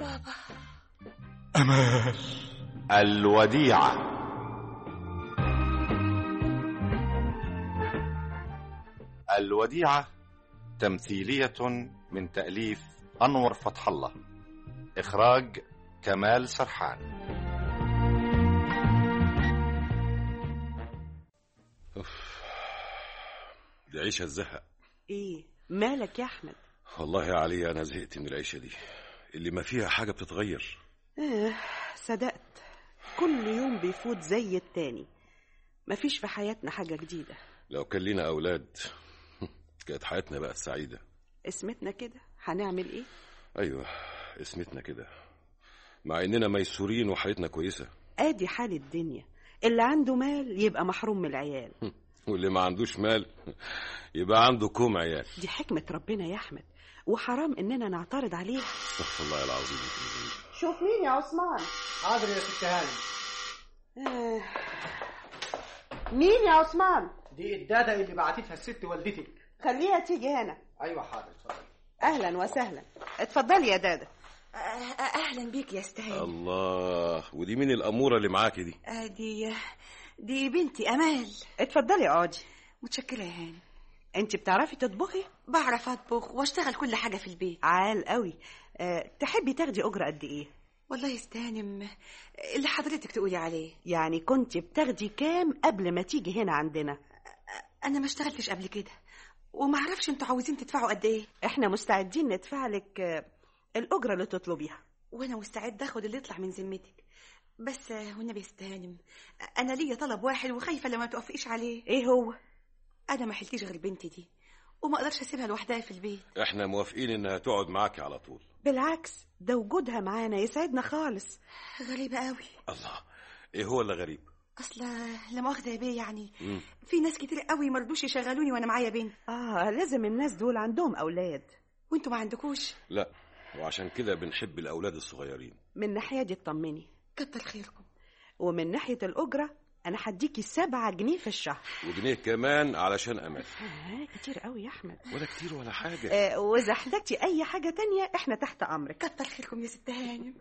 بابا أمال الوديعة الوديعة تمثيلية من تأليف أنور فتح الله إخراج كمال سرحان دي عيشة الزهق ايه مالك يا احمد والله يا علي أنا زهقت من العيشة دي اللي ما فيها حاجة بتتغير آه صدقت كل يوم بيفوت زي التاني مفيش في حياتنا حاجة جديدة لو كان لينا أولاد كانت حياتنا بقت سعيدة اسمتنا كده هنعمل ايه أيوة اسمتنا كده مع إننا ميسورين وحالتنا كويسة ادي حال الدنيا اللي عنده مال يبقى محروم من العيال واللي ما عندوش مال يبقى عنده كوم عيال دي حكمة ربنا يا احمد وحرام اننا نعترض عليه استغفر الله العظيم شوف مين يا عثمان حاضر يا ست هاني آه. مين يا عثمان دي الدادة اللي بعتتها الست والدتك خليها تيجي هنا ايوه حاضر اتفضل اهلا وسهلا اتفضلي يا دادا اهلا بيك يا استهاني الله ودي مين الأمورة اللي معاكي دي آه، دي دي بنتي امال اتفضلي اقعدي متشكره يا هاني انت بتعرفي تطبخي بعرف اطبخ واشتغل كل حاجه في البيت عال قوي أه تحبي تاخدي اجره قد ايه والله استهانم اللي حضرتك تقولي عليه يعني كنت بتاخدي كام قبل ما تيجي هنا عندنا انا ما اشتغلتش قبل كده وما اعرفش انتوا عاوزين تدفعوا قد ايه احنا مستعدين ندفع لك آه، الاجره اللي تطلبيها وانا مستعد اخد اللي يطلع من ذمتك بس آه، والنبي استهانم انا ليا طلب واحد وخايفه لما توافقيش عليه ايه هو انا ما حلتيش غير بنتي دي وما اقدرش اسيبها لوحدها في البيت احنا موافقين إنها تقعد معاكي على طول بالعكس ده وجودها معانا يسعدنا خالص غريبه قوي الله إيه هو اللي غريب اصل لا مؤاخذه يا بيه يعني مم. في ناس كتير قوي مرضوش يشغلوني وانا معايا بنت اه لازم الناس دول عندهم اولاد وانتوا ما عندكوش لا وعشان كده بنحب الأولاد الصغيرين من ناحيه دي اطمني كتر خيركم ومن ناحيه الاجره انا هديكي سبعة جنيه في الشهر وجنيه كمان علشان أمان آه كتير قوي يا احمد ولا كتير ولا حاجة آه واذا احتجتي اي حاجه تانية احنا تحت امرك كتر خيركم يا ست هانم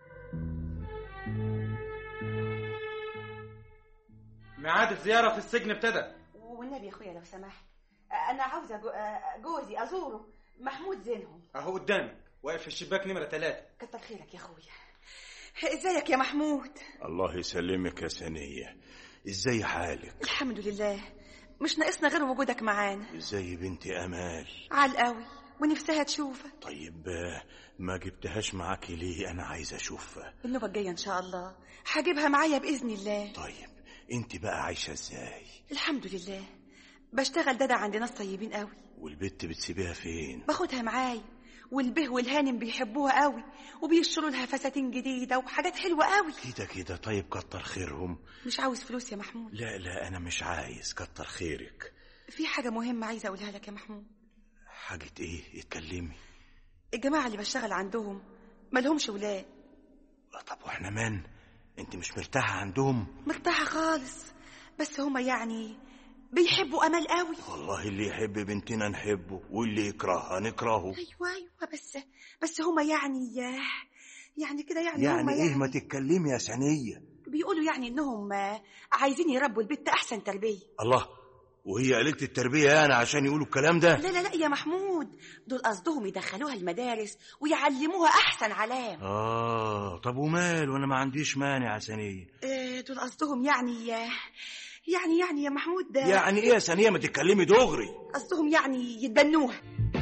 ميعاد الزيارة في السجن ابتدى والنبي يا اخويا لو سمحت انا عاوزه جو- آه، جوزي ازوره محمود زينهم اهو قدامك واقف في الشباك نمرة ثلاثة كتر خيرك يا اخويا ازيك يا محمود الله يسلمك يا سنية ازاي حالك الحمد لله مش ناقصنا غير وجودك معانا ازاي بنتي امال عال قوي ونفسها تشوفك طيب آه، ما جبتهاش معاكي ليه انا عايز اشوفها النوبه الجايه ان شاء الله هجيبها معايا باذن الله طيب انت بقى عايشة ازاي الحمد لله بشتغل دادا عند ناس طيبين قوي والبت بتسيبيها فين باخدها معايا والبه والهانم بيحبوها قوي وبيشتروا لها فساتين جديده وحاجات حلوه قوي كده كده طيب كتر خيرهم مش عاوز فلوس يا محمود لا لا انا مش عايز كتر خيرك في حاجه مهمه عايزه اقولها لك يا محمود حاجة ايه اتكلمي الجماعه اللي بشتغل عندهم مالهمش ولاد طب واحنا من انت مش مرتاحة عندهم مرتاحه خالص بس هما يعني بيحبوا امل قوي والله اللي يحب بنتنا نحبه واللي يكرهها نكرهه ايوه ايوه بس بس هما يعني يعني كده يعني, يعني هما ايه ما تتكلمي يا سنية بيقولوا يعني انهم عايزين يربوا البت احسن تربيه الله وهي قليلة التربية يعني عشان يقولوا الكلام ده لا لا لا يا محمود دول قصدهم يدخلوها المدارس ويعلموها احسن علام اه طب ومال وانا ما عنديش مانع يا سنية آه، دول قصدهم يعني يعني يعني يا محمود يعني ايه يا سنية ما تتكلمي دغري قصدهم يعني يتبنوها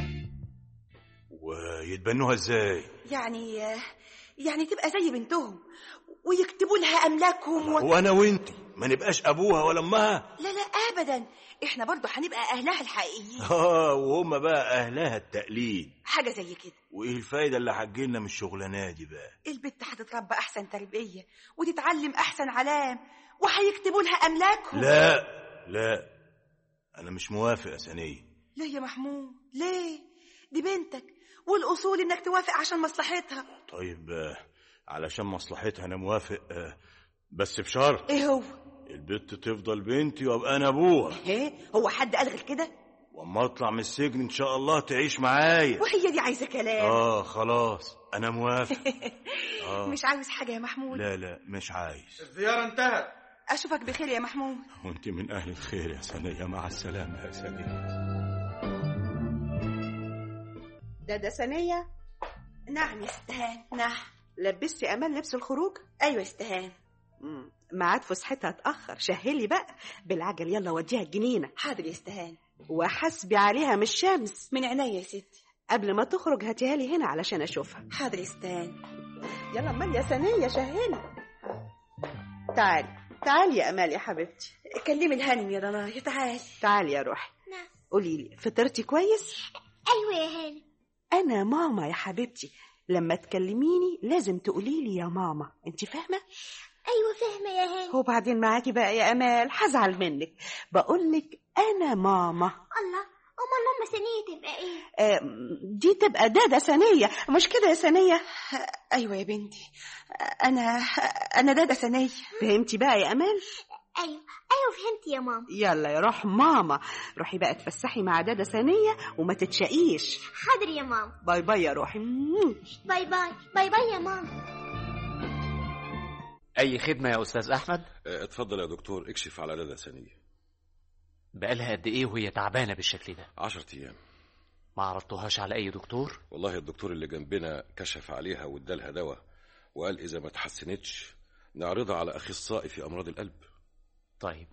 ويتبنوها ازاي يعني يعني تبقى زي بنتهم ويكتبوا لها املاكهم و... وانا وانتي ما نبقاش ابوها ولا امها لا لا ابدا احنا برضو هنبقى اهلها الحقيقيين اه وهم بقى اهلها التقليد حاجه زي كده وايه الفايده اللي هتجيلنا من الشغلانه دي بقى البت هتتربى احسن تربيه وتتعلم احسن علام وهيكتبوا لها املاكهم لا لا انا مش موافق يا سنيه ليه يا محمود ليه دي بنتك والاصول انك توافق عشان مصلحتها طيب آه، علشان مصلحتها انا موافق آه، بس بشرط ايه هو البت تفضل بنتي وابقى انا ابوها ايه هو حد قال غير كده واما اطلع من السجن ان شاء الله تعيش معايا وهي دي عايزه كلام اه خلاص انا موافق آه. مش عاوز حاجة يا محمود لا لا مش عايز الزيارة انتهت أشوفك بخير يا محمود وانت من اهل الخير يا سنية مع السلامة يا سنية ده ده ثانية نعم يا استهان نعم لبستي أمل لبس الخروج أيوة يا استهان مم، ميعاد فسحتها اتأخر شهلي بقى بالعجل يلا وديها الجنينة حاضر يا استهان وحسبي عليها من الشمس من عينيا يا ستي قبل ما تخرج هاتيها لي هنا علشان أشوفها حاضر يا استهان يلا أمال يا ثانية شهلي تعالي تعالي يا أمال يا حبيبتي كلمي الهانم يا ضنايا تعالي تعالي يا روحي نعم قولي لي فطرتي كويس ايوه يا هاني أنا ماما يا حبيبتي لما تكلميني لازم تقولي لي يا ماما انت فاهمة ايوه فاهمه يا هاني وبعدين معاكي بقى يا أمال هزعل منك بقولك أنا ماما الله امال ماما ثانيه تبقى ايه آه، دي تبقى دادا ثانية مش كده يا ثانية أيوة يا بنتي أنا أنا دادا ثانية فهمتي بقى يا أمال ايوه ايوه فهمت يا ماما يلا يا روح ماما روحي بقى تفسحي مع دادا ثانية وما تتشقيش حاضر يا ماما باي باي يا روحي مم. باي باي باي باي يا ماما أي خدمة يا أستاذ أحمد؟ آه، اتفضل يا دكتور اكشف على دادا ثانية بقالها قد إيه وهي تعبانة بالشكل ده؟ عشرة أيام ما عرضتوهاش على أي دكتور؟ والله الدكتور اللي جنبنا كشف عليها وادالها دواء وقال إذا ما تحسنتش نعرضها على أخصائي في أمراض القلب طيب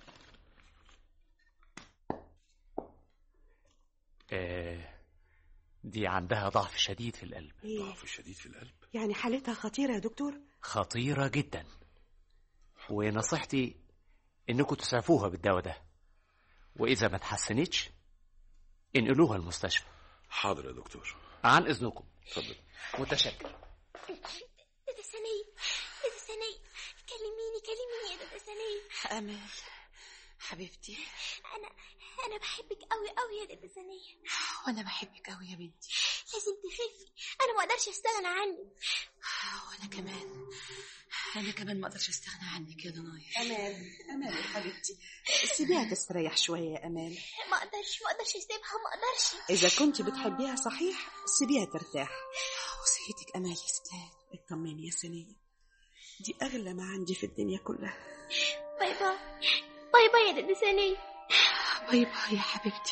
آه دي عندها ضعف شديد في القلب إيه؟ ضعف شديد في القلب يعني حالتها خطيرة يا دكتور خطيرة جدا ونصيحتي إنكم تسعفوها بالدواء ده وإذا ما تحسنتش انقلوها المستشفى حاضر يا دكتور عن إذنكم اتفضل متشكر دادا ثانيه دادا ثانيه كلميني كلميني يا دادا ثانيه أمال حبيبتي انا انا بحبك قوي قوي يا دادا ثانيه وأنا بحبك أوي يا بنتي لازم تخفي انا ما اقدرش استغنى عنك وأنا كمان أنا كمان ما أقدرش أستغنى عنك يا ضنايا أمال أمال يا حبيبتي سيبيها تستريح شوية يا أمال ما اقدرش ما اقدرش اسيبها ما اقدرش إذا كنت بتحبيها صحيح سيبيها ترتاح وصيتك أمال يا ستان اطمني يا سنية دي أغلى ما عندي في الدنيا كلها باي باي باي باي يا دادا ثانيه باي باي يا حبيبتي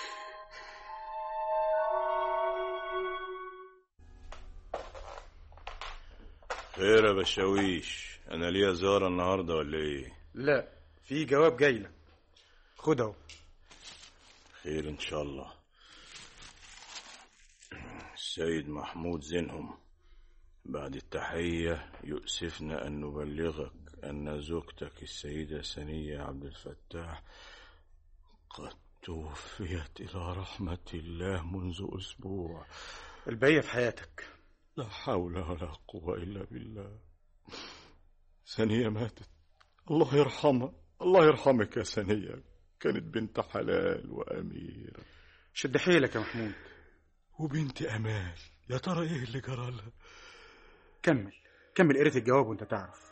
خير يا بشاويش انا ليا زيارة النهاردة ولا ايه لا في جواب جاي لك خد اهو خير ان شاء الله السيد محمود زينهم بعد التحية يؤسفنا أن نبلغك أن زوجتك السيدة سنية عبد الفتاح قد توفيت إلى رحمة الله منذ أسبوع البقية في حياتك لا حول ولا قوة إلا بالله سنية ماتت الله يرحمها الله يرحمك يا سنية كانت بنت حلال وأميرة شد حيلك يا محمود وبنت أمال يا ترى إيه اللي جرى لها كمل كمل قريت الجواب وانت تعرف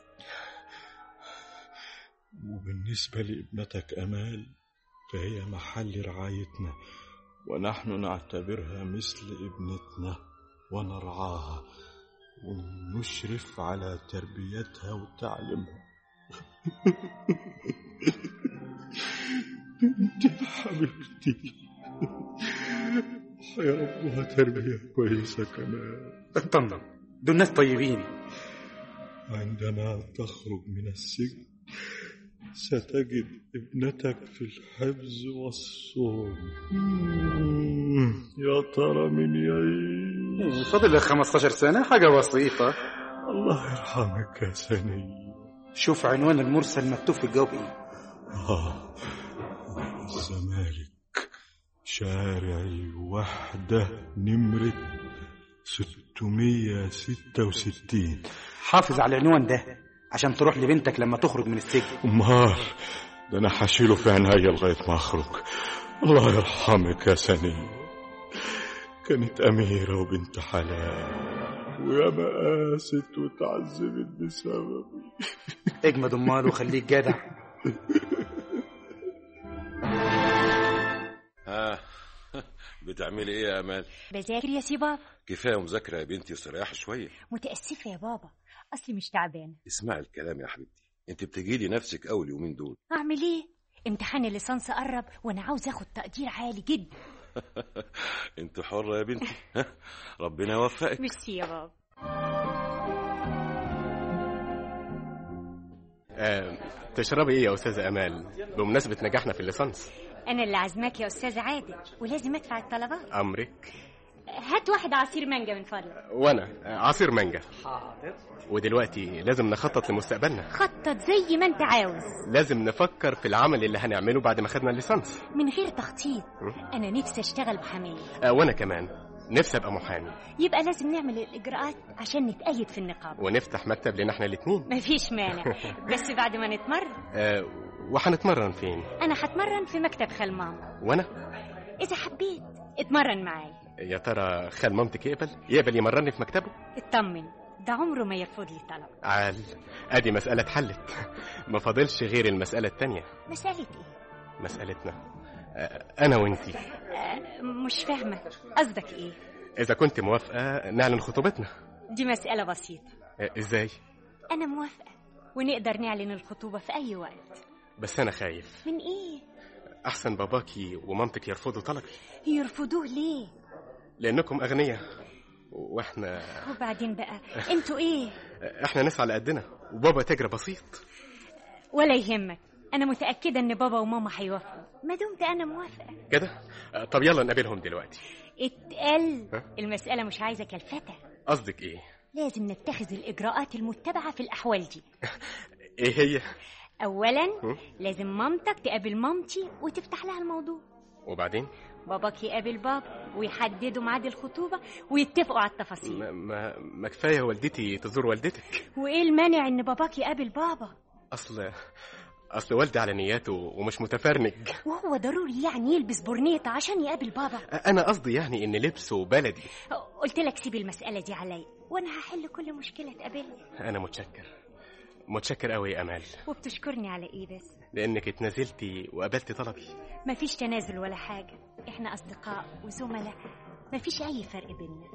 وبالنسبة لابنتك أمال فهي محل رعايتنا ونحن نعتبرها مثل ابنتنا ونرعاها ونشرف على تربيتها وتعليمها بنتي حبيبتي هيربوها تربية كويسة كمان اطمن دول ناس طيبين عندما تخرج من السجن ستجد ابنتك في الحفظ والصوم مم، يا ترى من يعيش فاضل لك 15 سنة حاجة بسيطة الله يرحمك يا سني شوف عنوان المرسل مكتوب في الجواب ايه آه الزمالك شارع الوحدة نمرة 666 حافظ على العنوان ده عشان تروح لبنتك لما تخرج من السجن أمال ده أنا حشيله في عناية لغاية ما أخرج الله يرحمك يا سني كانت أميرة وبنت حلال ويا قاست وتعذبت بسببي اجمد امال وخليك جدع ها بتعملي ايه يا امال بذاكر يا سي بابا كفايه مذاكره يا بنتي واستريحي شويه متأسفة يا بابا أصلي مش تعبانة اسمعي الكلام يا حبيبتي انت بتجيلي نفسك اول يومين دول أعمل إيه؟ امتحان الليسانس قرب وأنا عاوز أخد تقدير عالي جدا انت حره يا بنتي ها؟ ربنا يوفقك ميرسي يا بابا آه، تشربي ايه يا استاذه امال بمناسبه نجاحنا في الليسانس أنا اللي عازماك يا أستاذ عادل ولازم أدفع الطلبات امرك هات واحد عصير مانجا من فضلك وانا آه، عصير مانجا ودلوقتي لازم نخطط لمستقبلنا خطط زي ما أنت عاوز لازم نفكر في العمل اللي هنعمله بعد ما خدنا الليسانس من غير تخطيط أنا نفسي أشتغل محامية آه، وانا كمان نفسي ابقى محامي يبقى لازم نعمل الإجراءات عشان نتأيد في النقابة ونفتح مكتب لنا احنا الاثنين مفيش مانع بس بعد ما نتمرن آه وهنتمرن فين أنا هتمرن في مكتب خال ماما وانا إذا حبيت اتمرن معايا يا ترى خال مامتك يقبل يقبل يمرني في مكتبه اطمن ده عمره ما يرفض لي طلب عال ادي مساله اتحلت ما فاضلش غير المساله التانية مسألة إيه؟ مسالتنا آه، انا وانتي آه، مش فاهمة قصدك إيه؟ اذا كنت موافقه نعلن خطوبتنا دي مسألة بسيطة آه، ازاي أنا موافقة ونقدر نعلن الخطوبة في أي وقت بس انا خايف من إيه؟ احسن باباكي ومامتك يرفضوا طلبي يرفضوه ليه؟ لانكم اغنياء واحنا وبعدين بقى انتوا إيه؟ احنا ناس على قدنا وبابا تاجر بسيط ولا يهمك أنا متأكدة إن بابا وماما هيوافقوا ما دمت أنا موافقة كده آه، طب يلا نقابلهم دلوقتي اتقل ها؟ المسألة مش عايزة كلفتة قصدك ايه لازم نتخذ الإجراءات المتبعة في الأحوال دي ايه هي أولا هم؟ لازم مامتك تقابل مامتي وتفتح لها الموضوع وبعدين باباك يقابل بابا ويحددوا ميعاد الخطوبة ويتفقوا على التفاصيل ما, ما, ما كفايه والدتي تزور والدتك وإيه المانع إن باباك يقابل بابا اصل اصل والدي على نياته ومش متفرنج وهو ضروري يعني يلبس برنيطة عشان يقابل بابا انا قصدي يعني ان لبسه بلدي قلت لك سيب المسألة دي عليا وأنا هحل كل مشكلة تقابلني انا متشكر متشكر قوي يا امال وبتشكرني على إيه بس لانك اتنازلتي وقبلتي طلبي مفيش تنازل ولا حاجة إحنا أصدقاء وزملاء مفيش أي فرق بيننا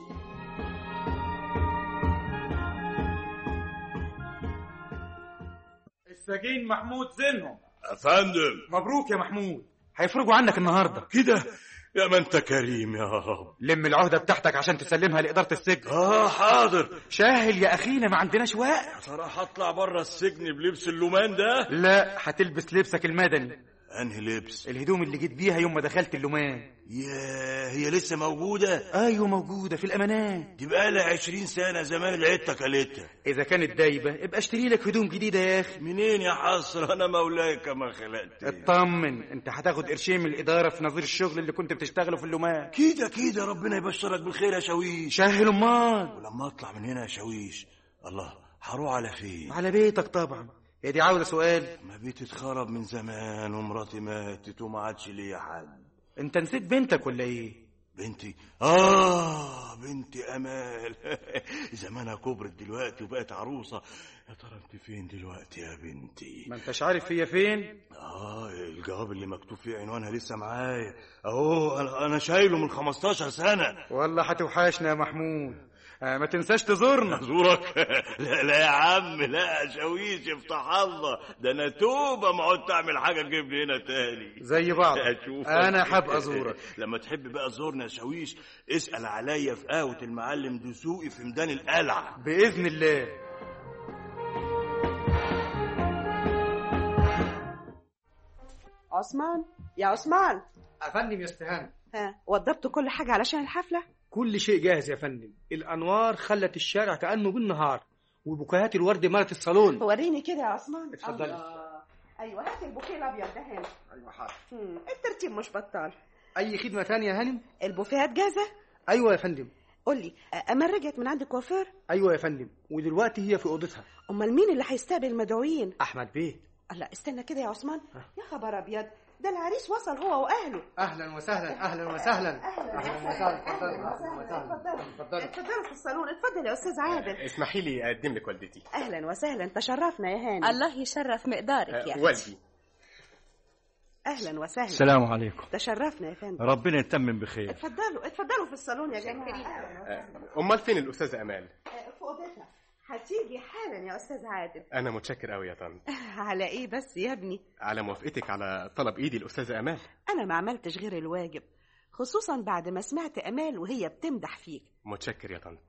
السجين محمود زينهم افندم مبروك يا محمود هيفرجوا عنك النهارده كده يا ما انت كريم يا رب لم العهده بتاعتك عشان تسلمها لاداره السجن اه حاضر شاهل يا اخينا ما عندناش وقت يا ترى هطلع بره السجن بلبس اللومان ده لا هتلبس لبسك المدني انهي لبس الهدوم اللي جيت بيها يوم ما دخلت اللومان يا هي لسه موجودة ايوه موجوده في الامانات دي بقالها عشرين سنة زمان العتة كلتها اذا كانت دايبه ابقى اشتري لك هدوم جديده يا اخي منين يا حصر انا مولاي كما خلقت اطمن انت هتاخد قرشين من الاداره في نظير الشغل اللي كنت بتشتغله في اللومان كده كده ربنا يبشرك بالخير يا شاويش شهل امال ولما اطلع من هنا يا شاويش الله هروح على فين على بيتك طبعا هي دي عاوزه سؤال ما بيتي اتخرب من زمان ومراتي ماتت وما عادش ليا حد انت نسيت بنتك ولا ايه بنتي آه بنتي أمال زمانها كبرت دلوقتي وبقت عروسة يا ترى أنت فين دلوقتي يا بنتي ما انتش عارف هي فين آه الجواب اللي مكتوب فيه عنوانها لسه معايا أهو أنا أنا شايله من 15 سنة والله هتوحشنا يا محمود آه ما تنساش تزورنا أزورك لا لا يا عم لا يا شاويش افتح الله ده أنا توبة ما عدت أعمل حاجة تجيبني هنا تاني زي بعض أشوفك. انا حاب ازورك لما تحب بقى تزورنا يا شاويش اسأل عليا في قهوة المعلم دسوقي في ميدان القلعة باذن الله عثمان يا عثمان افندم يا استهان ها وضبتوا كل حاجة علشان الحفلة كل شيء جاهز يا فندم الانوار خلت الشارع كانه بالنهار وبكاهات الورد مالت الصالون وريني كده يا عثمان اتفضلي. الله. ايوه هات البوكيه الابيض ده هنا ايوه حاضر مم، الترتيب مش بطال اي خدمه ثانيه يا هانم البوفيهات جاهزة ايوه يا فندم قول لي امال رجعت من عند الكوافير ايوه يا فندم ودلوقتي هي في اوضتها امال مين اللي هيستقبل المدعوين احمد بيه الله استنى كده يا عثمان يا خبر ابيض ده العريس وصل هو واهله اهلا وسهلا اهلا وسهلا اهلا اهلا وسهلا وسهلا اهلا وسهلا اتفضلوا اتفضلي اتفضلوا في الصالون اتفضل يا استاذ عادل اسمحي لي اقدم لك والدتي اهلا وسهلا تشرفنا يا هاني الله يشرف مقدارك يا آه، أخي والدي اهلا وسهلا السلام عليكم تشرفنا يا فندم ربنا يتمم بخير اتفضلوا اتفضلوا في الصالون يا جماعه امال فين الاستاذه امال في اوضتها هتيجي حالا يا استاذ عادل انا متشكر قوي يا طنط على ايه بس يا ابني على موافقتك على طلب ايدي الاستاذه امال انا ما عملتش غير الواجب خصوصا بعد ما سمعت امال وهي بتمدح فيك متشكر يا طنط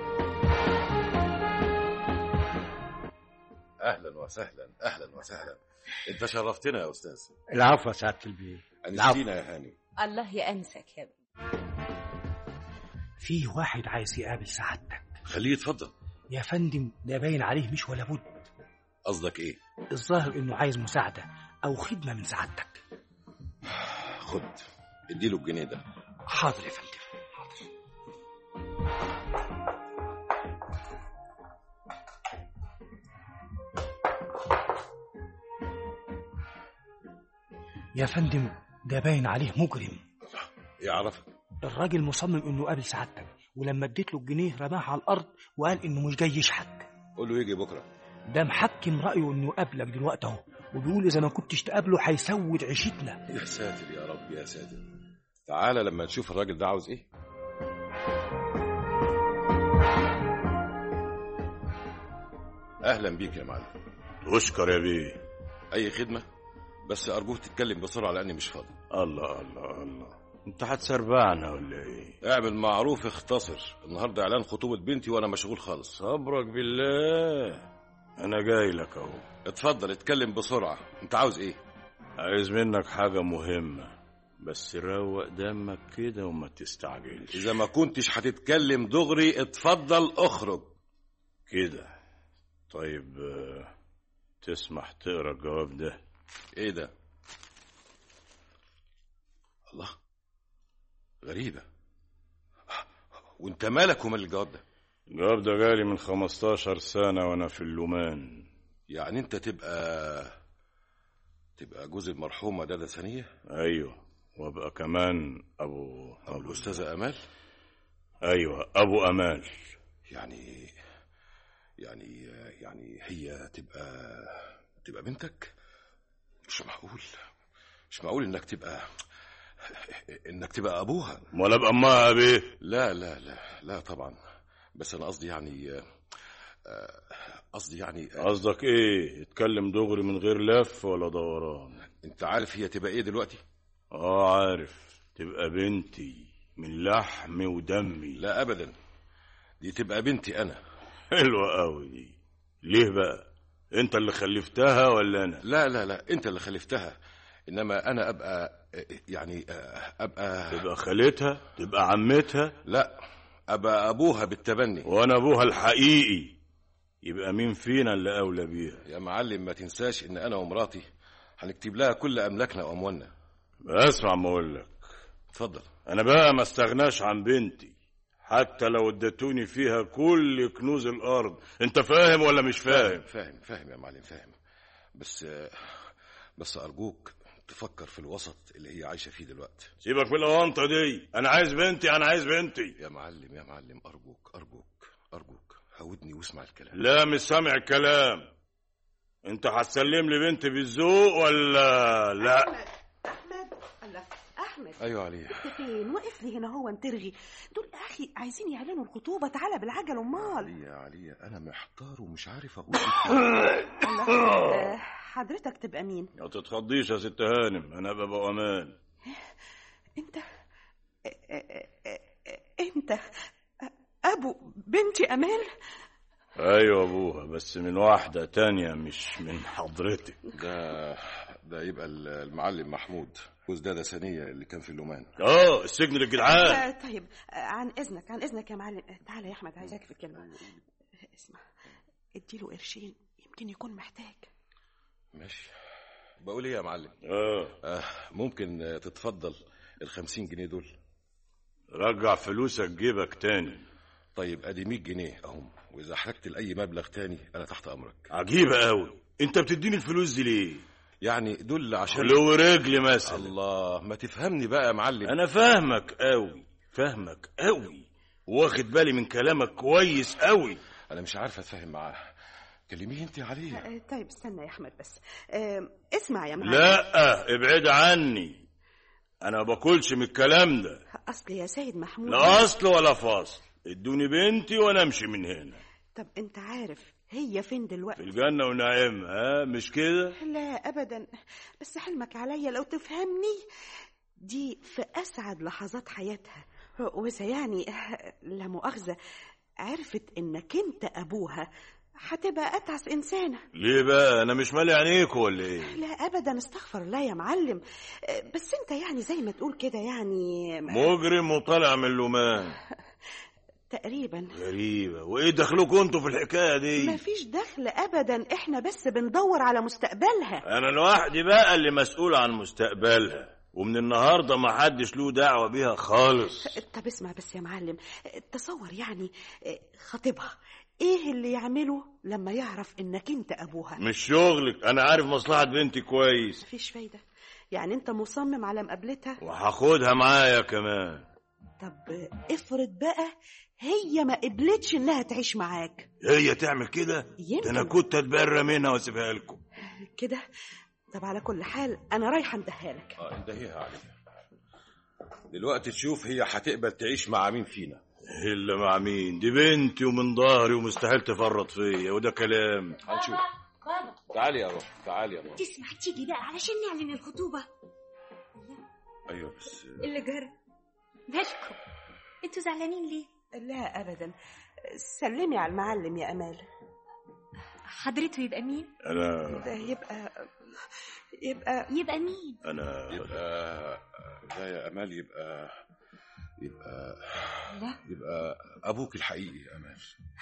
اهلا وسهلا اهلا وسهلا انت شرفتنا يا استاذ العفو يا سعاده البيه انستينا يا هاني الله يأنسك يا ابني في واحد عايز يقابل سعادتك خليه يتفضل يا فندم ده باين عليه مش ولا بد قصدك ايه الظاهر انه عايز مساعده او خدمه من سعادتك خد اديله الجنيه ده حاضر يا فندم يا فندم ده باين عليه مجرم يعرفك الراجل مصمم انه قابل سعادتك ولما اديت له الجنيه رماها على الارض وقال انه مش جاي يشحت قول له يجي بكره ده محكم رايه انه قابلك دلوقتي اهو وبيقول اذا ما كنتش تقابله هيسود عيشتنا يا ساتر يا رب يا ساتر تعالى لما نشوف الراجل ده عاوز ايه اهلا بيك يا معلم اشكر يا بيه اي خدمه بس ارجوك تتكلم بسرعه لاني مش فاضي الله الله الله انت هتسربعنا ولا ايه اعمل معروف اختصر النهارده اعلان خطوبه بنتي وانا مشغول خالص صبرك بالله انا جاي لك اهو اتفضل اتكلم بسرعه انت عاوز ايه عايز منك حاجة مهمة بس روق دمك كده وما تستعجلش اذا ما كنتش هتتكلم دغري اتفضل اخرج كده طيب آه، تسمح تقرا الجواب ده ايه ده الله غريبة وانت مالك ومال الجواب ده الجواب ده جالي من 15 سنة وانا في اللومان يعني انت تبقى تبقى جوز المرحومة دادا ثانية ايوه وابقى كمان ابو أو الأستاذة أمال ايوه ابو امال يعني يعني يعني هي تبقى تبقى بنتك مش معقول مش معقول انك تبقى انك تبقى ابوها ولا ابقى امها بيه لا لا لا لا طبعا بس انا قصدي يعني آه، آه، قصدي يعني آه، قصدك ايه اتكلم دغري من غير لف ولا دوران انت عارف هي تبقى ايه دلوقتي اه عارف تبقى بنتي من لحمي ودمي لا ابدا دي تبقى بنتي انا حلوة قوي دي ليه بقى انت اللي خلفتها ولا انا لا لا لا انت اللي خلفتها انما انا ابقى يعني ابقى تبقى خالتها تبقى عمتها لا ابقى ابوها بالتبني وانا ابوها الحقيقي يبقى مين فينا اللي اولى بيها يا معلم ما تنساش ان انا ومراتي هنكتب لها كل املاكنا واموالنا اسمع ما اقول لك اتفضل انا بقى ما استغناش عن بنتي حتى لو اديتوني فيها كل كنوز الارض انت فاهم ولا مش فاهم فاهم فاهم يا معلم فاهم بس بس ارجوك تفكر في الوسط اللي هي عايشه فيه دلوقتي سيبك من الاونطه دي انا عايز بنتي انا عايز بنتي يا معلم يا معلم ارجوك ارجوك ارجوك هودني واسمع الكلام لا مش سامع الكلام انت هتسلم لي بنتي بالذوق ولا لا احمد الله احمد ايوه علي انت فين واقف لي هنا هو ترغي دول يا اخي عايزين يعلنوا الخطوبه تعالى بالعجل امال علي يا علي انا محتار ومش عارف اقول الله آه، حضرتك تبقى مين ما تتخضيش يا ست هانم انا ابقى ابو امان انت آه، آه، آه، آه، انت ابو بنتي امال ايوه ابوها بس من واحده تانية مش من حضرتك ده ده يبقى المعلم محمود جوز دادا ثانيه اللي كان في اللومان اه السجن للجدعان آه، طيب آه، عن اذنك عن اذنك يا معلم آه، تعالى يا احمد عايزاك في كلمه آه، اسمع اديله قرشين يمكن يكون محتاج ماشي بقول ايه يا معلم اه, آه ممكن آه، تتفضل الخمسين جنيه دول رجع فلوسك جيبك تاني طيب ادي 100 جنيه اهم واذا احتجت لاي مبلغ تاني انا تحت امرك عجيبه قوي انت بتديني الفلوس دي ليه يعني دول عشان لو رجلي مثلا الله ما تفهمني بقى يا معلم انا فاهمك قوي فاهمك قوي واخد بالي من كلامك كويس قوي انا مش عارف اتفاهم معاه كلميه انت عليه آه، طيب استنى يا احمد بس آه، اسمع يا معلم لا ابعد عني انا ما باكلش من الكلام ده اصل يا سيد محمود لا اصل ولا فاصل ادوني بنتي وانا امشي من هنا طب انت عارف هي فين في دلوقتي الجنه ونعيمها ها مش كده لا ابدا بس حلمك عليا لو تفهمني دي في اسعد لحظات حياتها واذا يعني لا مؤاخذه عرفت انك انت ابوها هتبقى اتعس انسانه ليه بقى انا مش مالي عينيك ولا ايه لا ابدا استغفر الله يا معلم بس انت يعني زي ما تقول كده يعني مجرم وطالع من لومان تقريبا غريبه وايه دخلكم انتوا في الحكايه دي مفيش دخل ابدا احنا بس بندور على مستقبلها انا لوحدي بقى اللي مسؤول عن مستقبلها ومن النهارده ما حدش له دعوه بيها خالص طب اسمع بس يا معلم تصور يعني خطيبها ايه اللي يعمله لما يعرف انك انت ابوها مش شغلك انا عارف مصلحه بنتي كويس مفيش فايده يعني انت مصمم على مقابلتها وهاخدها معايا كمان طب افرض بقى هي ما قبلتش انها تعيش معاك هي تعمل كده يمكن. ده انا كنت اتبرى منها واسيبها لكم كده طب على كل حال انا رايحه اندهها لك اه اندهيها عليها دلوقتي تشوف هي هتقبل تعيش مع مين فينا الا مع مين دي بنتي ومن ظهري ومستحيل تفرط فيا وده كلام هنشوف بابا تعالي يا بابا تعالي يا بابا تسمع تيجي بقى علشان نعلن الخطوبة ايوه بس اللي جرى مالكم انتوا زعلانين ليه لا ابدا سلمي على المعلم يا امال حضرته يبقى مين انا ده يبقى يبقى يبقى مين انا يبقى لا يا امال يبقى يبقى لا يبقى ابوك الحقيقي يا امال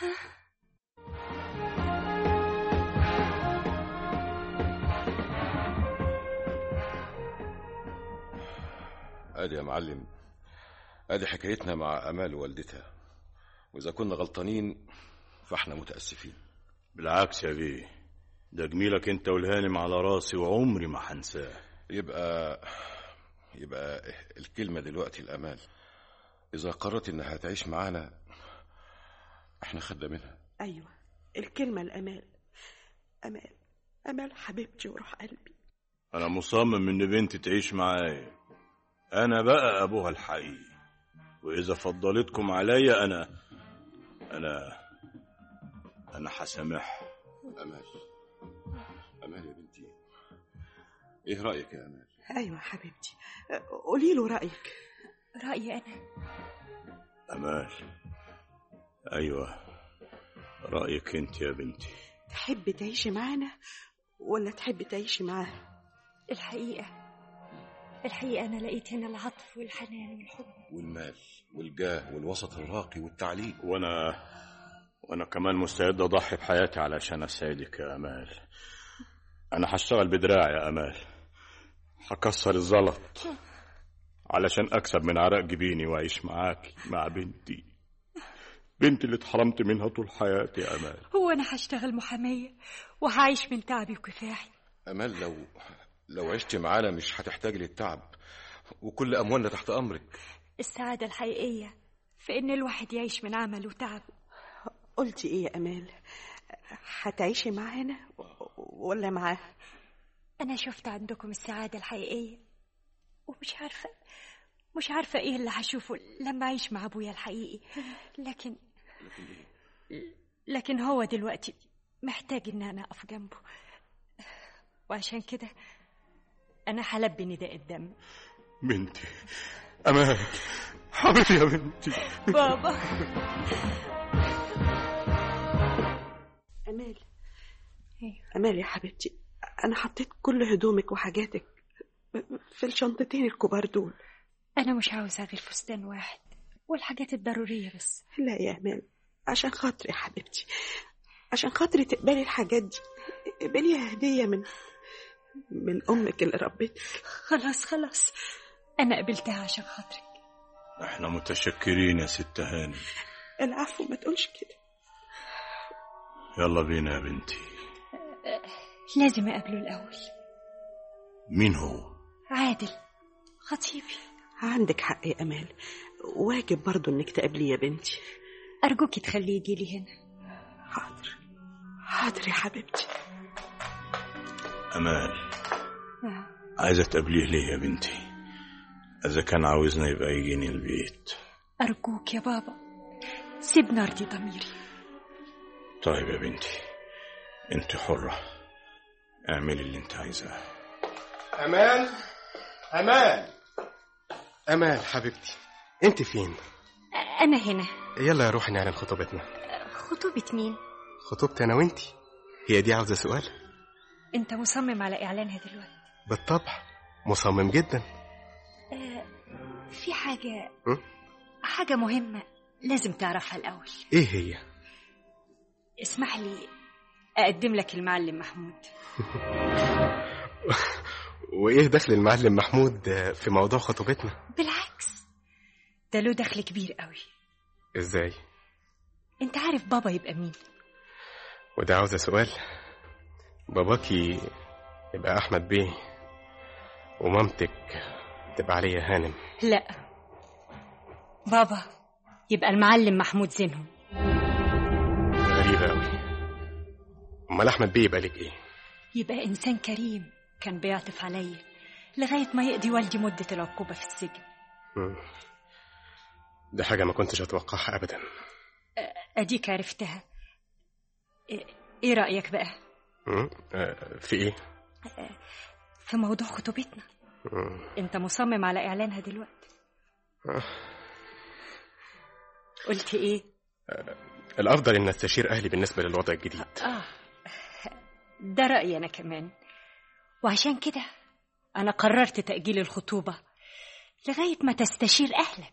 ادي يا معلم ادي حكايتنا مع امال ووالدتها واذا كنا غلطانين فاحنا متاسفين بالعكس يا بيه ده جميلك انت والهانم على راسي وعمري ما هنساه يبقى يبقى الكلمه دلوقتي الامال اذا قررت انها تعيش معانا احنا خدنا منها ايوه الكلمه الامال امال امال حبيبتي وروح قلبي انا مصمم ان بنتي تعيش معايا انا بقى ابوها الحقيقي واذا فضلتكم عليا انا انا انا هسامحها امال امال يا بنتي ايه رايك يا امال ايوه حبيبتي قولي له رايك رايي انا امال ايوه رايك انت يا بنتي تحبي تعيشي معانا ولا تحبي تعيشي معاها الحقيقه الحقيقه انا لقيت هنا العطف والحنان والحب والمال والجاه والوسط الراقي والتعليم وانا وانا كمان مستعد اضحي بحياتي علشان اساعدك يا امال انا هشتغل بدراعي يا امال هكسر الزلط علشان اكسب من عرق جبيني واعيش معاكي مع بنتي بنتي اللي اتحرمت منها طول حياتي يا امال هو انا هشتغل محاميه وهعيش من تعبي وكفاحي امال لو لو عشت معانا مش هتحتاج للتعب وكل اموالنا تحت امرك السعاده الحقيقيه في ان الواحد يعيش من عمل وتعب قلتي ايه يا امال هتعيشي معانا ولا معاه انا شفت عندكم السعاده الحقيقيه ومش عارفه مش عارفه ايه اللي هشوفه لما اعيش مع ابويا الحقيقي لكن لكن هو دلوقتي محتاج ان انا اقف جنبه وعشان كده انا هلبي نداء الدم بنتي امال حبيبتي يا بنتي بابا امال امال يا حبيبتي انا حطيت كل هدومك وحاجاتك في الشنطتين الكبار دول انا مش عاوزه غير فستان واحد والحاجات الضروريه بس لا يا امال عشان خاطري يا حبيبتي عشان خاطري تقبلي الحاجات دي اقبليها هديه من من امك اللي ربتك خلاص خلاص انا قبلتها عشان خاطرك احنا متشكرين يا ست هانم العفو ما تقولش كده يلا بينا يا بنتي لازم اقابله الاول مين هو عادل خطيبي عندك حق يا امال واجب برضو انك تقابليه يا بنتي ارجوكي تخليه يجي لي هنا حاضر حاضر حاضر يا حبيبتي أمال عايزة تقابليه ليه يا بنتي إذا كان عاوزنا يبقى يجيني البيت أرجوك يا بابا سيبني أرضي ضميري طيب يا بنتي انت حرة اعملي اللي انت عايزاه أمال أمال أمال حبيبتي أنت فين؟ أنا هنا يلا يا روحي نعلن خطوبتنا خطوبة مين؟ خطوبتي أنا وأنت هي دي عاوزة سؤال؟ أنت مصمم على إعلانها دلوقتي بالطبع مصمم جدا آه، في حاجة م? حاجة مهمة لازم تعرفها الأول إيه هي؟ اسمح لي أقدم لك المعلم محمود وإيه دخل المعلم محمود في موضوع خطوبتنا؟ بالعكس ده له دخل كبير قوي إزاي؟ أنت عارف بابا يبقى مين وده عاوزة سؤال باباكي يبقى أحمد بيه ومامتك تبقى عليا هانم لا بابا يبقى المعلم محمود زينهم غريبة أوي أمال أحمد بيه يبقى لك إيه؟ يبقى إنسان كريم كان بيعطف عليا لغاية ما يقضي والدي مدة العقوبة في السجن مم. دي حاجة ما كنتش أتوقعها أبدا أديك عرفتها إيه- إيه رأيك بقى مم. آه، في إيه؟ في موضوع خطوبتنا مم. أنت مصمم على إعلانها دلوقتي آه. قلت إيه الأفضل إن أستشير أهلي بالنسبة للوضع الجديد آه ده رأيي أنا كمان وعشان كده أنا قررت تأجيل الخطوبة لغاية ما تستشير أهلك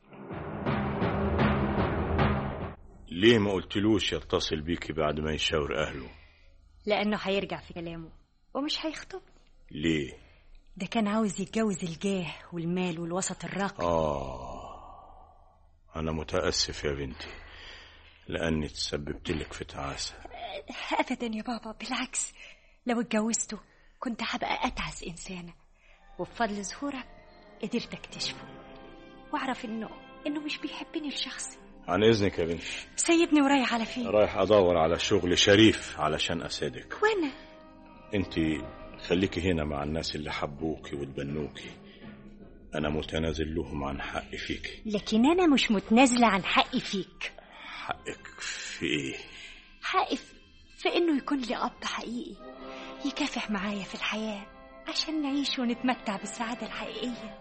ليه ما قلتلوش يتصل بيكي بعد ما يشاور أهله لأنه هيرجع في كلامه ومش هيخطب ليه ده كان عاوز يتجوز الجاه والمال والوسط الراقي آه أنا متأسف يا بنتي لأني تسببت لك في تعاسة أبدا يا بابا بالعكس لو اتجوزته كنت هبقى أتعس إنسانة وبفضل ظهورك قدرت أكتشفه وأعرف إنه إنه مش بيحبني الشخص عن إذنك يا بنتي سيبني ورايح على فين رايح أدور على شغل شريف علشان أساعدك وأنا انت خليكي هنا مع الناس اللي حبوكي وتبنوكي انا متنازل لهم عن حقي فيكي لكن أنا مش متنازلة عن حقي فيك حقك في ايه حقي في- في إنه يكون لي أب حقيقي يكافح معايا في الحياة عشان نعيش ونتمتع بالسعادة الحقيقية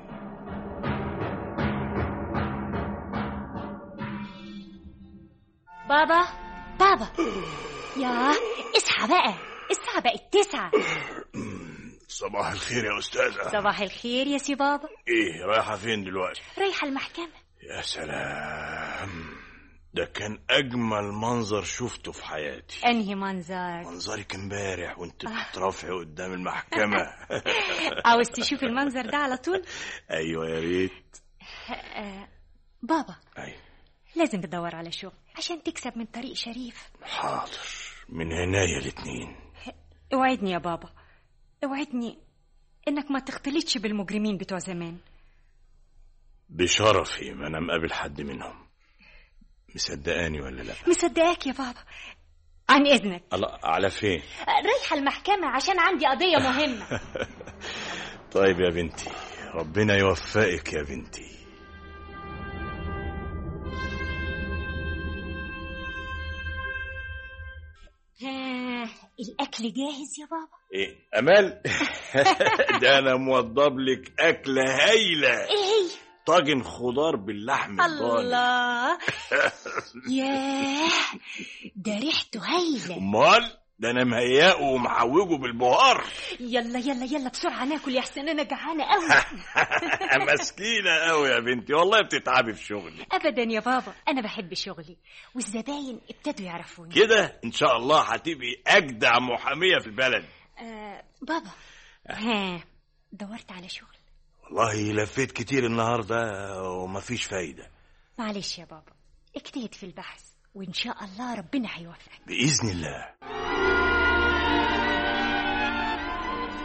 بابا بابا يا اصحى بقى الساعة بقت تسعة صباح الخير يا استاذه صباح الخير يا سي بابا ايه رايحه فين دلوقتي رايحة المحكمة يا سلام ده كان اجمل منظر شفته في حياتي أنهي منظر منظرك امبارح وانت بتترافعي قدام المحكمه عاوز تشوف المنظر ده على طول ايوه يا ريت آه، بابا أيوة. لازم تدور على شغل عشان تكسب من طريق شريف حاضر من عناية الاتنين اوعدني يا بابا اوعدني انك ما تختلطش بالمجرمين بتوع زمان بشرفي ما انا مقابل حد منهم مصدقاني ولا لا مصدقاك يا بابا عن اذنك الله على فين رايحه المحكمه عشان عندي قضيه مهمه طيب يا بنتي ربنا يوفقك يا بنتي ها الاكل جاهز يا بابا ايه امال ده انا موضب لك اكله هايله ايه هي طاجن خضار باللحم الضاني الله ياه ده ريحته هايله امال ده انا مهيئه ومحوجه بالبهار يلا يلا يلا بسرعه ناكل يا حسين انا جعانه قوي مسكينه قوي يا بنتي والله بتتعبي في شغلي ابدا يا بابا انا بحب شغلي والزباين ابتدوا يعرفوني كده ان شاء الله هتبقي اجدع محاميه في البلد آه بابا ها دورت على شغل والله لفيت كتير النهارده ومفيش فايده معلش يا بابا اجتهد في البحث وان شاء الله ربنا هيوفقك باذن الله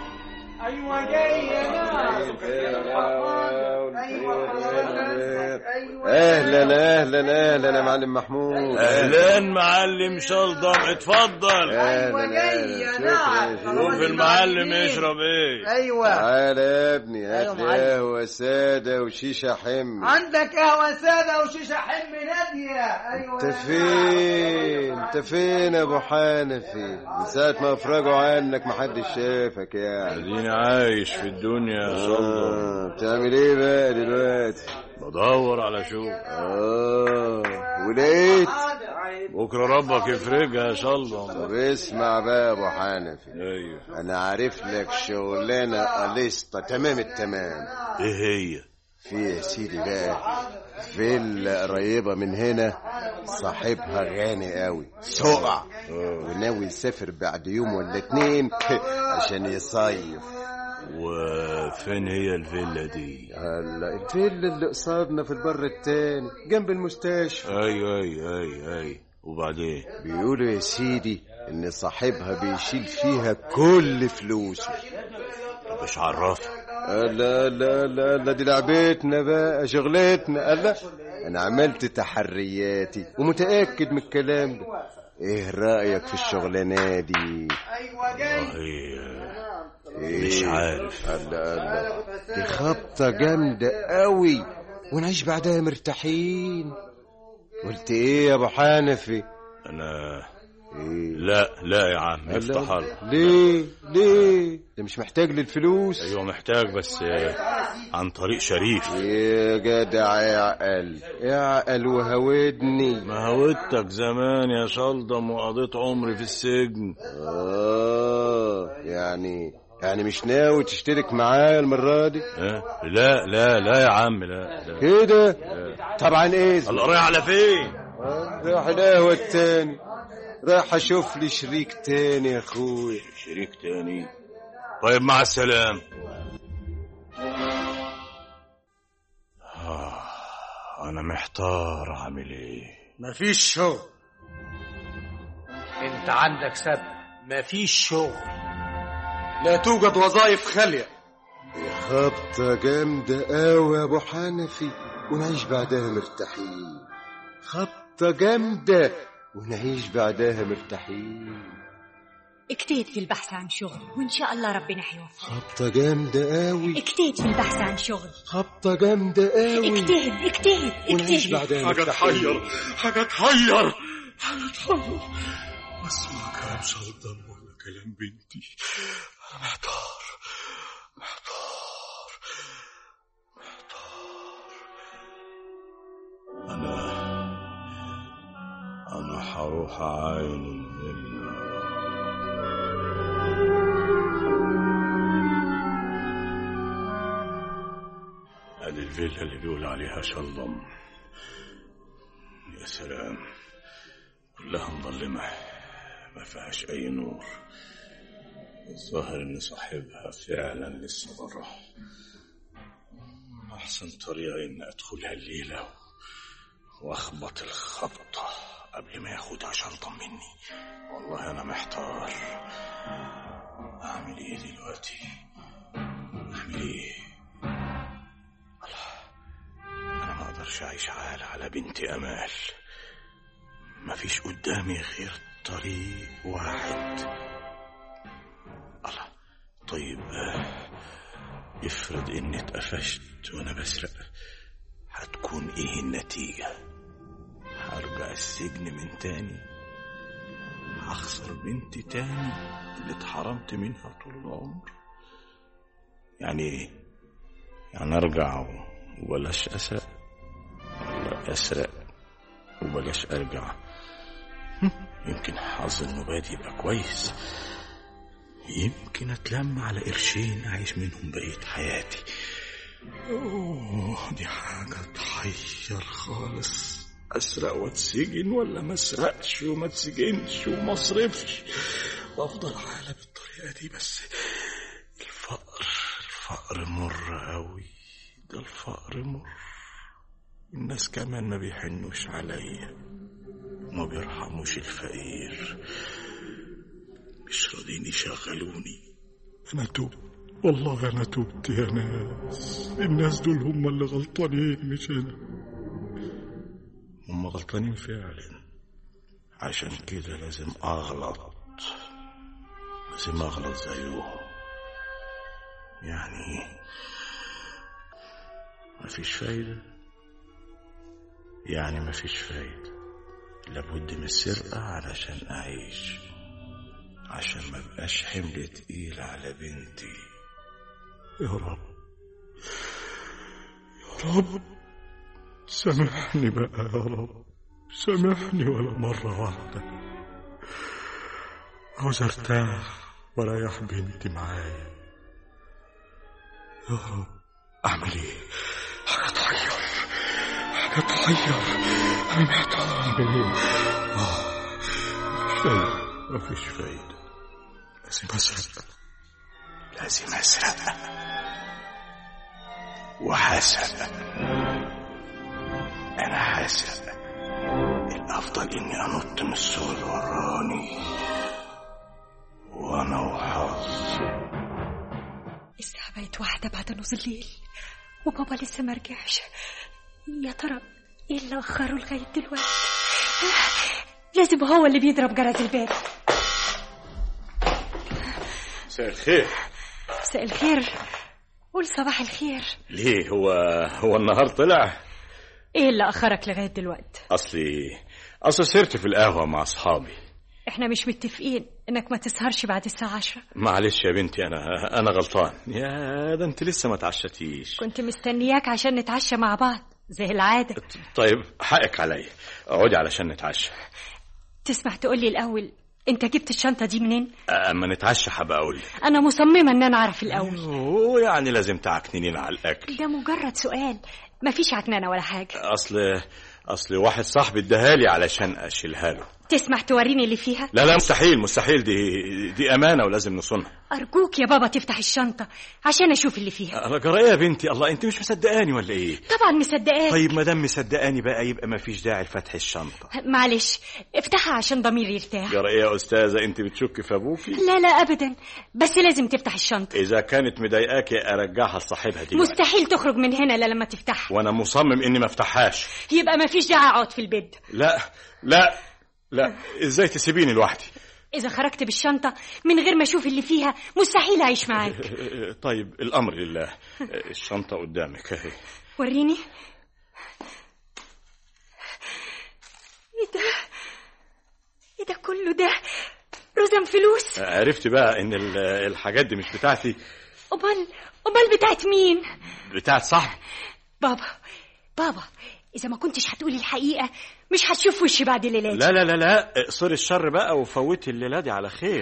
ايوه جاي يا ناس ايوه اهلا اهلا اهلا يا معلم محمود اهلا معلم شلضم اتفضل اهلا اهلا شكرا شوف المعلم يشرب ايه ايوه تعالى يا ابني أيوة هات لي معلم. قهوه ساده وشيشه حمي عندك قهوه ساده وشيشه حم ناديه ايوه انت فين انت فين يا ابو حنفي من ساعه ما افرجوا عنك محدش شافك يعني اديني عايش في الدنيا يا شلضم آه، بتعمل ايه بقى دلوقتي بدور على شغل اه ولقيت بكره ربك يفرجها يا شلضم طب اسمع بقى يا ابو حنفي ايوه انا عارف لك شغلانه قليسطه تمام التمام ايه هي في يا سيدي بقى فيلا قريبة من هنا صاحبها غني قوي سقع وناوي يسافر بعد يوم ولا اتنين عشان يصيف وفين هي الفيلا دي هلا الفيلا اللي قصادنا في البر التاني جنب المستشفى ايوه ايوه ايوه ايوه وبعدين بيقولوا يا سيدي ان صاحبها بيشيل فيها كل فلوسه مش عرفك لا لا لا لا دي لعبتنا بقى شغلتنا لا انا عملت تحرياتي ومتاكد من الكلام ده ايه رايك في الشغلانه دي والله مش عارف لا لا دي خبطه جامده قوي ونعيش بعدها مرتاحين قلت ايه يا ابو حنفي انا إيه؟ لا لا يا عم لا. افتح الله ليه ليه ده مش محتاج للفلوس ايوه محتاج بس آه، عن طريق شريف يا جدع يا عقل يا عقل وهودني ما هودتك زمان يا شلضم وقضيت عمري في السجن اه يعني يعني مش ناوي تشترك معايا المرة دي اه لا لا لا يا عم لا, لا. كده طبعا ايه الله رايح على فين راح القهوة التاني راح اشوف لي شريك تاني يا اخويا شريك تاني طيب مع السلام آه انا محتار اعمل ايه مفيش شغل انت عندك سبب مفيش شغل لا توجد وظائف خالية دي خبطة جامدة قوي يا ابو حنفي ونعيش بعدها مرتاحين خبطة جامدة ونعيش بعدها مرتاحين اجتهد في البحث عن شغل وإن شاء الله ربنا هيوفقك خبطة جامدة قوي اجتهد في البحث عن شغل خبطة جامدة قوي اجتهد اجتهد ونعيش اجتهد بعدها حاجة مرتاحين تحير حاجة تحير حاجة تحير اسمع كلام شلضم ولا كلام بنتي انا محتار محتار محتار انا انا هروح اعاين الفيلا ادي الفيلا اللي بيقول عليها شلضم يا سلام كلها مظلمة ما فيهاش أي نور الظاهر إن صاحبها فعلا لسه برا أحسن طريقة إن أدخلها الليلة وأخبط الخبطة قبل ما ياخدها شلطة مني والله أنا محتار أعمل إيه دلوقتي أعمل إيه الله أنا ما أقدرش أعيش عال على بنتي أمال مفيش قدامي غير طريق واحد الله طيب آه، افرض اني اتقفشت وانا بسرق هتكون ايه النتيجة هرجع السجن من تاني هخسر بنتي تاني اللي اتحرمت منها طول العمر يعني ايه يعني ارجع وبلاش اسرق ولا اسرق وبلاش ارجع يمكن حظ النبات يبقى كويس يمكن اتلم على قرشين اعيش منهم بقية حياتي اوه دي حاجة تحير خالص اسرق واتسجن ولا ما اسرقش وما اتسجنش وما اصرفش وافضل عالة بالطريقة دي بس الفقر الفقر مر قوي ده الفقر مر الناس كمان ما بيحنوش عليا ما بيرحموش الفقير مش راضيين يشغلوني انا توبت والله انا توبت يا ناس الناس دول هم اللي غلطانين مش انا هم غلطانين فعلا عشان كده لازم اغلط لازم اغلط زيهم يعني مفيش فايدة يعني مفيش فايدة لابد من السرقة علشان أعيش عشان ما بقاش حمل تقيل على بنتي يا رب يا رب سامحني بقى يا رب سامحني ولا مرة واحدة عاوز ارتاح واريح بنتي معايا يا رب اعمل ايه حاجة تغير حاجة تغير انا محتار اعمل ايه آه. مفيش فايدة مفيش فايدة لازم اسرق لازم اسرق وحسرق انا حسرق الافضل اني انط من السور اللي وراني وانا وحظ الساعة بقت واحدة بعد نص الليل وبابا لسه ما رجعش يا ترى ايه اللي اخره لغاية دلوقتي لازم هو اللي بيضرب جرس الباب مساء الخير مساء الخير قول صباح الخير ليه هو هو النهار طلع ايه اللي اخرك لغاية دلوقتي اصلي اصل سرت في القهوة مع اصحابي احنا مش متفقين انك ما تسهرش بعد الساعة عشرة معلش يا بنتي انا انا غلطان يا ده انت لسه ما اتعشتيش كنت مستنياك عشان نتعشى مع بعض زي العادة طيب حقك عليا اقعدي علشان نتعشى تسمح تقولي الاول انت جبت الشنطة دي منين اما نتعشى هبقى اقول انا مصممة ان انا اعرف الاول اوه يعني لازم تعكنين على الاكل ده مجرد سؤال مفيش عكنانة ولا حاجة اصل اصل واحد صاحبي اداها لي علشان اشيلها له تسمح توريني اللي فيها لا لا مستحيل مستحيل دي دي امانه ولازم نصونها ارجوك يا بابا تفتح الشنطة عشان اشوف اللي فيها انا جرايه يا بنتي الله انت مش مصدقاني ولا ايه طبعا مصدقاك طيب ما دام مصدقاني بقى يبقى ما فيش داعي لفتح الشنطه معلش افتحها عشان ضميري يرتاح جرايه يا استاذه انت بتشكي في ابوكي لا لا ابدا بس لازم تفتح الشنطة اذا كانت مضايقاكي ارجعها لصاحبها دي مستحيل تخرج من هنا الا لما تفتحها وانا مصمم اني ما افتحهاش يبقى مفيش داعي اقعد في البيت لا لا لا ازاي تسيبيني لوحدي اذا خرجت بالشنطة من غير ما اشوف اللي فيها مستحيل اعيش معاك طيب الامر لله الشنطه قدامك اهي وريني ايه ده ايه ده كله ده رزم فلوس عرفت بقى ان ال- الحاجات دي مش بتاعتي امال امال بتاعت مين بتاعت صاحبي بابا بابا اذا ما كنتش هتقولي الحقيقة مش هتشوف وشي بعد الليلة دي. لا لا لا لا اقصري الشر بقى وفوتي الليله دي على خير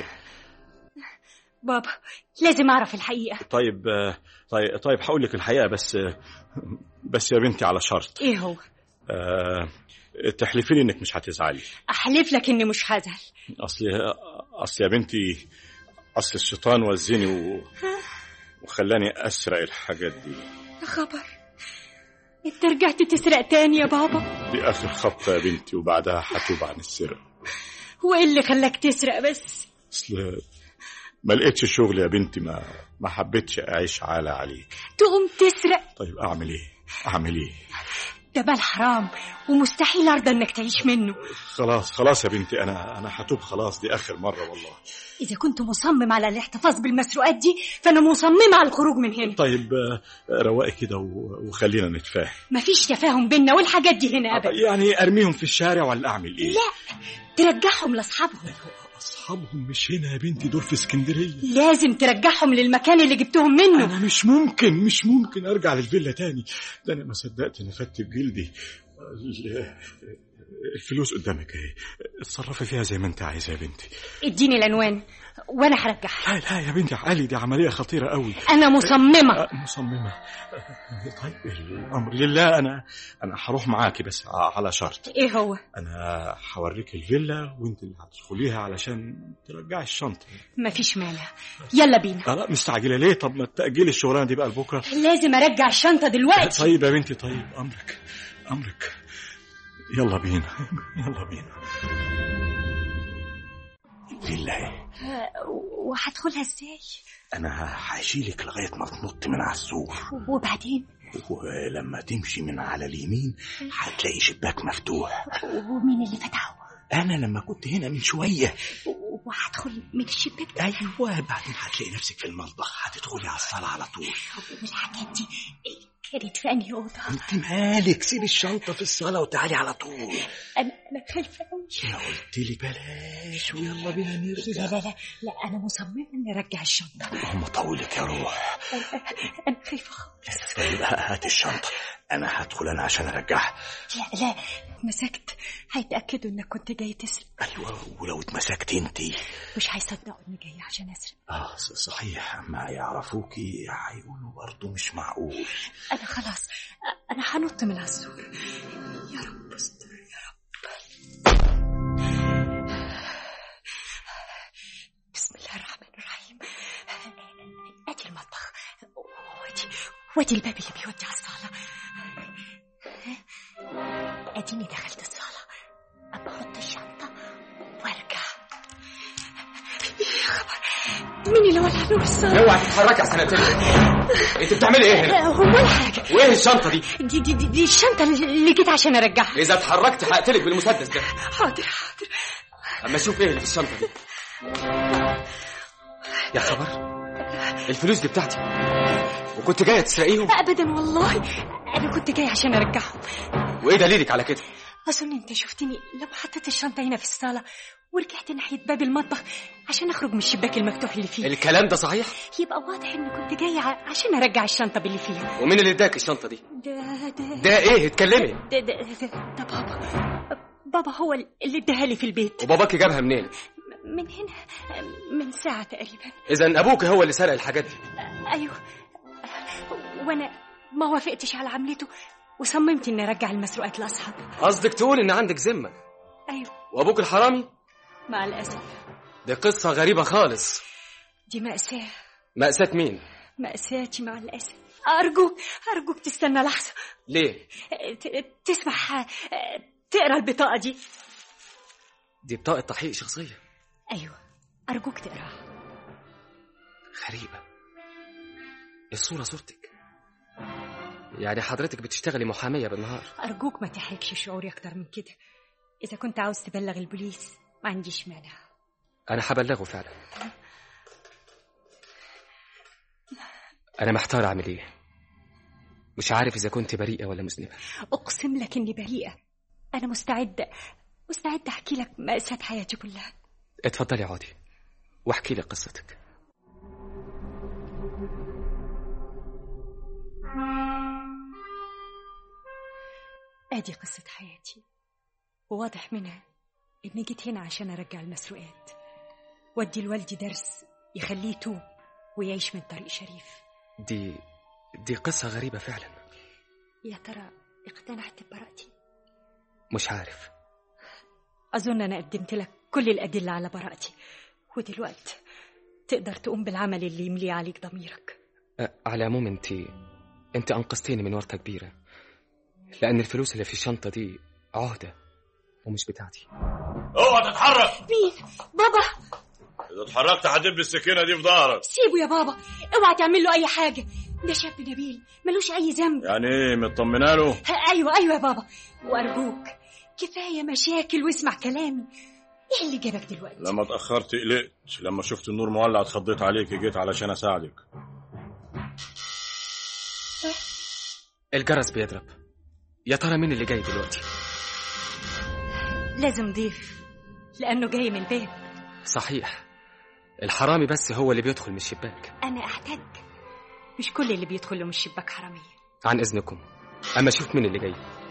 بابا لازم اعرف الحقيقة طيب آه، طيب طيب هقول لك الحقيقه بس آه، بس يا بنتي على شرط ايه هو أه تحلفي لي انك مش هتزعلي احلف لك اني مش هزعل اصل اصل يا بنتي اصل الشيطان وزني و... وخلاني اسرق الحاجات دي يا خبر انت رجعت تسرق تاني يا بابا دي اخر خطه يا بنتي وبعدها هتوب عن السرقه وايه اللي خلاك تسرق بس اصل ما لقيتش شغل يا بنتي ما ما حبيتش اعيش عالة عليك تقوم تسرق طيب اعمل ايه اعمل ايه ده بال حرام ومستحيل ارضى انك تعيش منه خلاص خلاص يا بنتي انا انا هتوب خلاص دي اخر مره والله اذا كنت مصمم على الاحتفاظ بالمسروقات دي فانا مصممه على الخروج من هنا طيب آه، روقي كده و- وخلينا نتفاهم مفيش تفاهم بينا والحاجات دي هنا ابدا يعني ارميهم في الشارع ولا اعمل ايه لا ترجعهم لاصحابهم اصحابهم مش هنا يا بنتي دول في اسكندريه لازم ترجعهم للمكان اللي جبتهم منه انا مش ممكن مش ممكن ارجع للفيلا تاني ده انا ما صدقت اني خدت بجلدي ال- الفلوس قدامك اهي اتصرفي فيها زي ما انت عايزه يا بنتي اديني العنوان وانا هرجعها لا لا يا بنتي علي دي عمليه خطيره قوي انا مصممه أه، مصممه أه، طيب الامر لله انا انا هروح معاكي بس على شرط ايه هو انا هوريك الفيلا وانت اللي هتدخليها علشان ترجعي الشنطه مفيش مانع يلا بينا لا لا مستعجله ليه طب ما تاجلي الشغلانه دي بقى لبكره لازم ارجع الشنطه دلوقتي طيب يا بنتي طيب امرك امرك يلا بينا يلا بينا الفيلا اهي آه، وهدخلها ازاي انا هشيلك لغايه ما تنط من على السور وبعدين ولما تمشي من على اليمين هتلاقي شباك مفتوح ومين اللي فتحه انا لما كنت هنا من شويه وهدخل من الشباك ده ايوه بعدين هتلاقي نفسك في المطبخ هتدخلي على الصاله على طول والحاجات دي كانت في انهي اوضه انت مالك سيبي الشنطه في الصاله وتعالي على طول انا انا خايفه قوي انا قلت لي بلاش ويلا بينا نرجع لا لا لا لا انا مصممه اني ارجع الشنطه اللهم طولك يا روح انا أنا خايفه خالص طيب هات الشنطه انا هدخل انا عشان ارجعها لا لا مسكت هيتاكدوا انك كنت جاي تسرق ايوه ولو اتمسكت انت مش هيصدقوا اني جاي عشان اسرق اه صحيح ما يعرفوكي هيقولوا برضه مش معقول انا خلاص انا هنط من على السور يا رب استر يا رب بسم الله الرحمن الرحيم ادي المطبخ وادي وادي الباب اللي بيودي على الصاله اديني دخلت الصاله ابى احط الشنطه وارجع يا خبر مين اللي ولع نور الصاله اوعي تتحركي احسن اقتلك انت بتعملي ايه هنا؟ هو ولا حاجه وايه الشنطه دي؟ دي دي دي, دي الشنطه اللي جيت عشان ارجعها اذا اتحركت هقتلك بالمسدس ده حاضر حاضر اما اشوف ايه اللي في الشنطه دي يا خبر الفلوس دي بتاعتي وكنت جايه تسرقيهم ابدا والله انا كنت جاي عشان ارجعهم وايه دليلك على كده اظن انت شفتني لما حطيت الشنطه هنا في الصاله ورجعت ناحيه باب المطبخ عشان اخرج من الشباك المفتوح اللي فيه الكلام ده صحيح يبقى واضح اني كنت جاي ع- عشان ارجع الشنطه باللي فيها ومين اللي اداك الشنطه دي ده ده ده ايه اتكلمي ده ده, ده, ده بابا بابا هو اللي اداها لي في البيت وباباكي جابها منين من هنا من ساعه تقريبا اذا ابوك هو اللي سرق الحاجات دي ايوه وانا ما وافقتش على عملته وصممت اني ارجع المسروقات لاصحابي قصدك تقول ان عندك ذمه ايوه وابوك الحرامي مع الاسف دي قصه غريبه خالص دي مأساة مأساة مين مأساتي مع الأسف أرجوك أرجوك تستنى لحظة ليه ت- تسمح تقرا البطاقة دي دي بطاقه تحقيق شخصيه أيوة أرجوك تقراها غريبه الصوره صورتك يعني حضرتك بتشتغلي محاميه بالنهار أرجوك ما تحركش شعوري أكتر من كده إذا كنت عاوز تبلغ البوليس ما عنديش مانع انا هبلغه فعلا انا محتار اعمل ايه مش عارف اذا كنت بريئه ولا مذنبه أقسم لك إني بريئة أنا مستعدة مستعدة أحكي لك مأساة حياتي كلها اتفضلي اقعدي واحكي لي قصتك آدي قصة حياتي وواضح منها إني جيت هنا عشان أرجع المسروقات وأدي لوالدي درس يخليه يتوب ويعيش من طريق شريف دي دي قصه غريبه فعلا يا ترى اقتنعت ببراءتي مش عارف أظن أنا قدمت لك كل الأدلة على براءتي ودلوقتي تقدر تقوم بالعمل اللي يملي عليك ضميرك أه، على العموم انت انت انقذتيني من ورطه كبيره لان الفلوس اللي في الشنطه دي عهده ومش بتاعتي اوعى تتحرك مين بابا اذا اتحركت هدب السكينه دي في ظهرك سيبه يا بابا اوعى تعمل له أي حاجة ده شاب نبيل ملوش أي ذنب يعني ايه مطمنه له ها، أيوة أيوة يا بابا وأرجوك كفاية مشاكل واسمع كلامي إيه اللي جابك دلوقتي لما اتاخرت قلقت لما شفت النور مولع اتخضيت عليك جيت علشان اساعدك الجرس بيضرب يا ترى مين اللي جاي دلوقتي لازم ضيف لأنه جاي من الباب صحيح الحرامي بس هو اللي بيدخل من الشباك أنا أحتاج مش كل اللي بيدخلوا من الشباك حرامية عن اذنكم اما اشوف مين اللي جاي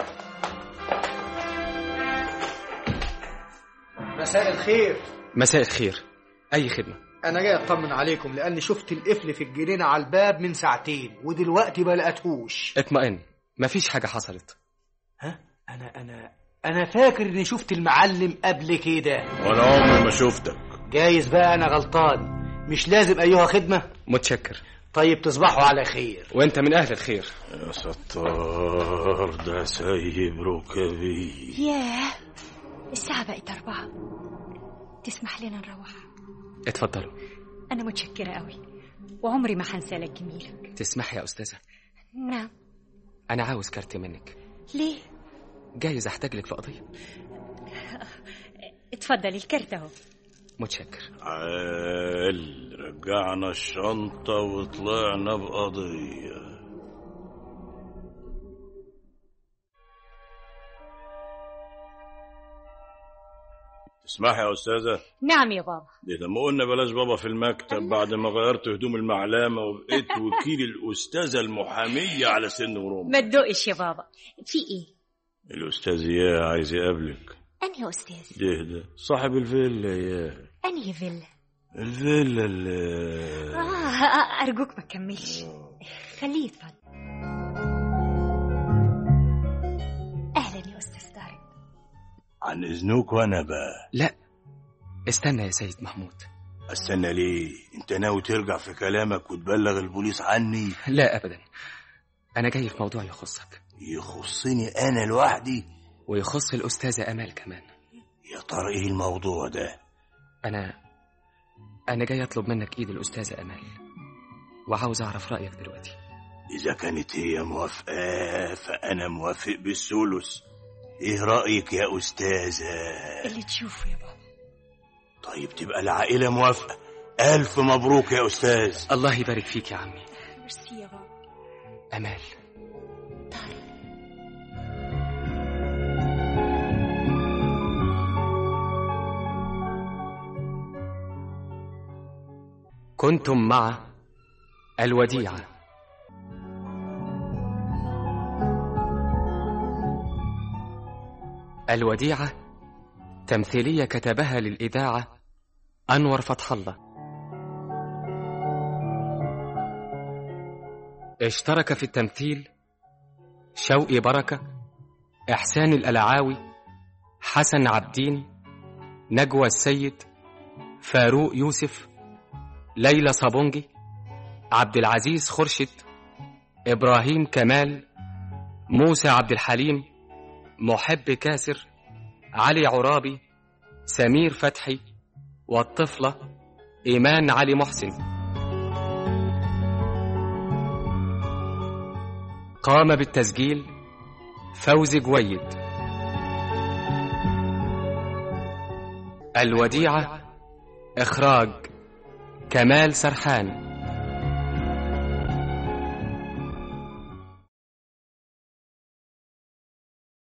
مساء الخير مساء الخير اي خدمه انا جاي اطمن عليكم لاني شفت القفل في الجنينه على الباب من ساعتين ودلوقتي ما لقيتهوش اطمئن مفيش حاجه حصلت ها انا انا انا فاكر اني شفت المعلم قبل كده وانا عمري ما شفتك جايز بقى انا غلطان مش لازم ايها خدمه متشكر طيب تصبحوا على خير وانت من اهل الخير يا ستار ده سايب ركبي ياه الساعة بقت أربعة تسمح لنا نروح اتفضلوا أنا متشكرة قوي وعمري ما هنسى لك جميلك تسمح يا استاذه نعم أنا عاوز كارت منك ليه جايز أحتاج لك في قضية اتفضل الكارت اهو متشكر عال رجعنا الشنطة وطلعنا بقضية تسمحي يا أستاذة نعم يا بابا دي لما قلنا بلاش بابا في المكتب بعد ما غيرت هدوم المعلمة وبقيت وكيل الأستاذة المحامية على سن وروم ما تدقش يا بابا في ايه الأستاذ إياه عايز يقابلك انهي استاذ ده ده صاحب الفيلا إياه انهي فيلا الفيلا اللي آه ارجوك ما تكملش خليه يتفضل اهلا يا استاذ طارق عن إذنك وأنا بقى لا استنى يا سيد محمود استنى ليه انت ناوي ترجع في كلامك وتبلغ البوليس عني لا أبدا أنا جاي في موضوع يخصك يخصني انا لوحدي ويخص الأستاذة أمال كمان يا ترى ايه الموضوع ده أنا أنا جاي أطلب منك إيد الأستاذة أمال وعاوز أعرف رأيك دلوقتي اذا كانت هي موافقه فانا موافق بالثلث ايه رايك يا استاذه اللي تشوفه يا بابا طيب تبقى العائله موافقه الف مبروك يا استاذ الله يبارك فيك يا عمي ميرسي يا بابا أمال كنتم مع الوديعة الوديعة تمثيلية كتبها للإذاعة أنور فتح الله اشترك في التمثيل شوقي بركة إحسان الألعاوي حسن عبدين نجوى السيد فاروق يوسف ليلى صابونجي عبد العزيز خرشد إبراهيم كمال موسى عبد الحليم محب كاسر علي عرابي سمير فتحي والطفلة إيمان علي محسن قام بالتسجيل فوزي جويد الوديعة إخراج كمال سرحان